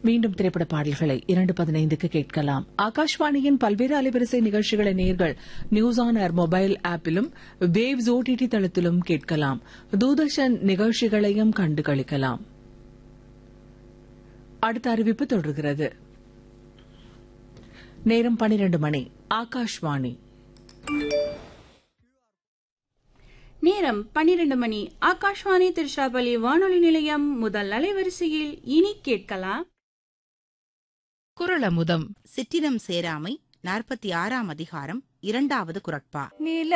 மீண்டும் திரைப்பட பாடல்களை இரண்டு பதினைந்துக்கு கேட்கலாம் ஆகாஷ்வாணியின் பல்வேறு அலைவரிசை நிகழ்ச்சிகளை நேர்கள் நியூஸ் ஆன் ஏர் மொபைல் ஆப்பிலும் வேவ்ஸ் ஓடிடி தளத்திலும் கேட்கலாம் தூர்தர்ஷன் நிகழ்ச்சிகளையும் கண்டு களிக்கலாம் அடுத்த அறிவிப்பு தொடர்கிறது நேரம் பனிரண்டு மணி ஆகாஷ்வாணி நேரம் பன்னிரண்டு மணி ஆகாஷ்வாணி திருஷாபலி வானொலி நிலையம் முதல் அலைவரிசையில் இனி கேட்கலாம் குரலமுதம் சிற்றினம் சேராமை நாற்பத்தி ஆறாம் அதிகாரம் இரண்டாவது குரட்பா நில